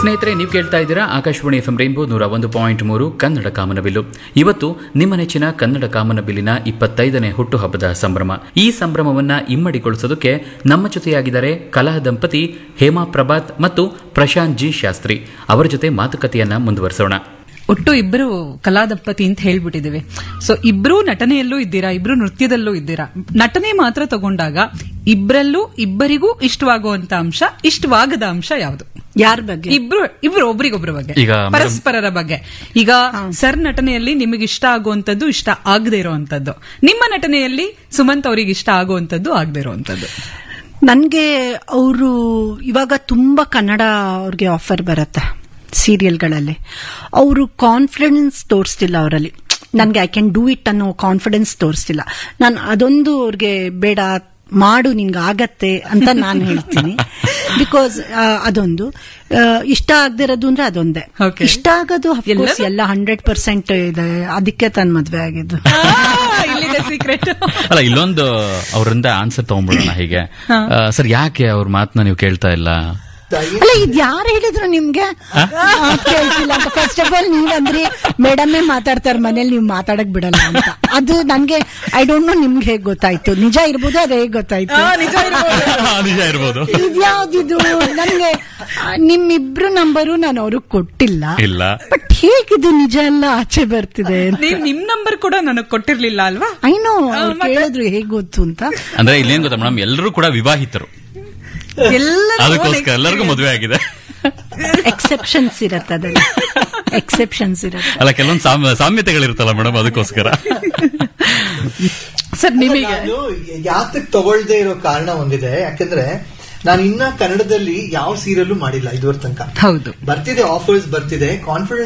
ಸ್ನೇಹಿತರೆ ನೀವು ಕೇಳ್ತಾ ಇದ್ದೀರಾ ಆಕಾಶವಾಣಿ ಎಫ್ ಎಂ ರೈನ್ಬೋ ನೂರ ಒಂದು ಪಾಯಿಂಟ್ ಮೂರು ಕನ್ನಡ ಕಾಮನಬಿಲ್ಲು ಇವತ್ತು ನಿಮ್ಮ ನೆಚ್ಚಿನ ಕನ್ನಡ ಕಾಮನಬಿಲ್ಲಿನ ಇಪ್ಪತ್ತೈದನೇ ಹುಟ್ಟುಹಬ್ಬದ ಸಂಭ್ರಮ ಈ ಸಂಭ್ರಮವನ್ನ ಇಮ್ಮಡಿಗೊಳಿಸೋದಕ್ಕೆ ನಮ್ಮ ಜೊತೆಯಾಗಿದ್ದಾರೆ ಕಲಾ ದಂಪತಿ ಹೇಮಾ ಪ್ರಭಾತ್ ಮತ್ತು ಪ್ರಶಾಂತ್ ಜಿ ಶಾಸ್ತ್ರಿ ಅವರ ಜೊತೆ ಮಾತುಕತೆಯನ್ನ ಮುಂದುವರಿಸೋಣ ಒಟ್ಟು ಇಬ್ರು ಕಲಾ ದಂಪತಿ ಅಂತ ಹೇಳ್ಬಿಟ್ಟಿದೀವಿ ಸೊ ಇಬ್ರು ನಟನೆಯಲ್ಲೂ ಇದ್ದೀರಾ ಇಬ್ರು ನೃತ್ಯದಲ್ಲೂ ಇದ್ದೀರಾ ನಟನೆ ಮಾತ್ರ ತಗೊಂಡಾಗ ಇಬ್ಬರಲ್ಲೂ ಇಬ್ಬರಿಗೂ ಇಷ್ಟವಾಗುವಂತ ಅಂಶ ಇಷ್ಟವಾಗದ ಅಂಶ ಯಾವುದು ಯಾರ ಬಗ್ಗೆ ಇಬ್ರು ಇಬ್ರು ಒಬ್ರಿಗೊಬ್ರ ಬಗ್ಗೆ ಈಗ madam- ಪರಸ್ಪರರ ಬಗ್ಗೆ ಈಗ ಸರ್ ನಟನೆಯಲ್ಲಿ ನಿಮಗೆ ಇಷ್ಟ ಆಗುವಂತದ್ದು ಇಷ್ಟ ಆಗದೆ ಇರುವಂತದ್ದು ನಿಮ್ಮ ನಟನೆಯಲ್ಲಿ ಸುಮಂತ್ ಅವರಿಗೆ ಇಷ್ಟ ಆಗುವಂತದ್ದು ಆಗದೆ ಇರುವಂತದ್ದು ನನ್ಗೆ ಅವರು ಇವಾಗ ತುಂಬಾ ಕನ್ನಡ ಅವ್ರಿಗೆ ಆಫರ್ ಬರುತ್ತೆ ಸೀರಿಯಲ್ಗಳಲ್ಲಿ ಅವರು ಕಾನ್ಫಿಡೆನ್ಸ್ ತೋರಿಸ್ತಿಲ್ಲ ಅವರಲ್ಲಿ ನನ್ಗೆ ಐ ಕ್ಯಾನ್ ಡೂ ಇಟ್ ಅನ್ನೋ ಕಾನ್ಫಿಡೆನ್ಸ್ ತೋರಿಸ್ತಿಲ್ಲ ನಾನು ಅದೊಂದು ಅವ್ರಿಗೆ ಬೇಡ ಮಾಡು ನಿನ್ಗೆ ಆಗತ್ತೆ ಅಂತ ನಾನು ಹೇಳ್ತೀನಿ ಬಿಕಾಸ್ ಅದೊಂದು ಆ, ಇಷ್ಟ ಆಗದಿರೋದು ಅಂದ್ರೆ ಅದೊಂದೇ Okay. ಇಷ್ಟ ಆಗೋದು of course, ಎಲ್ಲದೂ? ಎಲ್ಲ ಹಂಡ್ರೆಡ್ ಪರ್ಸೆಂಟ್ ಇದೆ ಅದಕ್ಕೆ ತನ್ನ ಮದ್ವೆ ಆಗಿದ್ದು ಇಲ್ಲಿದೆ ಸೀಕ್ರೆಟ್ ಅಲ್ಲ ಇಲ್ಲೊಂದು ಅವರಿಂದ ಆನ್ಸರ್ ತಗೊಂಡ್ಬಿಡೋಣ ಹೀಗೆ ಸರ್ ಯಾಕೆ ಅವ್ರ ಮಾತನ್ನ ನೀವು ಕೇಳ್ತಾ ಇಲ್ಲ ಅಲ್ಲ ಇದ್ ಯಾರು ಹೇಳಿದ್ರು ನಿಮ್ಗೆ ಮಾತ್ ಕೇಳ್ತಿಲ್ಲ ಅಂತ ಫಸ್ಟ್ ಆಫ್ ಆಲ್ ನೀವ್ ಅಂದ್ರಿ ಮೇಡಮೇ ಮಾತಾಡ್ತಾರ ಮನೇಲಿ ನೀವು ಮಾತಾಡಕ್ ಬಿಡಲ್ಲ ಅಂತ ಅದು ನನ್ಗೆ ಐ ಡೋಂಟ್ ನೋ ನಿಮ್ಗೆ ಹೇಗ್ ಗೊತ್ತಾಯ್ತು ನಿಜ ಇರ್ಬೋದು ಅದು ಹೇಗ್ ಗೊತ್ತಾಯ್ತು ನಿಜ ಇರ್ಬೋದು ಇದ್ಯಾವ್ದಿದು ನನ್ಗೆ ಆ, ನಿಮ್ಮಿಬ್ರು ನಂಬರು ನಾನು ಅವ್ರಿಗೆ ಕೊಟ್ಟಿಲ್ಲ ಇಲ್ಲ ಬಟ್ ಹೇಗಿದು ನಿಜ ಎಲ್ಲ ಆಚೆ ಬರ್ತಿದೆ ನೀವ್ ನಿಮ್ ನಂಬರ್ ಕೂಡ ನನಗ್ ಕೊಟ್ಟಿರ್ಲಿಲ್ಲ ಅಲ್ವಾ ಐ ನೋ ಅವ್ರು ಕೇಳಿದ್ರು ಹೇಗ್ ಗೊತ್ತು ಅಂತ ಅಂದ್ರೆ ಇಲ್ಲೇನ್ ಗೊತ್ತಾ ಮೇಡಮ್ ಎಲ್ಲರೂ ಕೂಡ ವಿವಾಹಿತರು ಎಲ್ಲರೂ ಅದಕ್ಕೋಸ್ಕರ ಎಲ್ಲರಿಗೂ ಮದುವೆ ಆಗಿದೆ ಎಕ್ಸೆಪ್ಷನ್ಸ್ ಇರತ್ತೆ ಅದ್ರಲ್ಲಿ ಎಕ್ಸೆಪ್ಷನ್ಸ್ ಇರತ್ತೆ ಅಲ್ಲ ಕೆಲವೊಂದು ಸಾಮ್ಯ- ಸಾಮ್ಯತೆಗಳಿರುತ್ತಲ್ಲ ಮೇಡಮ್ ಅದಕ್ಕೋಸ್ಕರ ಸರ್ ನಿಮಗೆ ನಾನು ಯಾತಕ್ ತಗೊಳ್ದೇ ಇರೋ ಕಾರಣ ಒಂದಿದೆ ಯಾಕಂದ್ರೆ ನಾನು ಇನ್ನ ಕನ್ನಡದಲ್ಲಿ ಯಾವ ಸೀರಿಯಲ್ ಮಾಡಿಲ್ಲ ಇದುವರೆ ತನಕ ಹೌದು ಬರ್ತಿದೆ ಆಫರ್ಸ್ ಬರ್ತಿದೆ ಕಾನ್ಫಿಡೆನ್ಸ್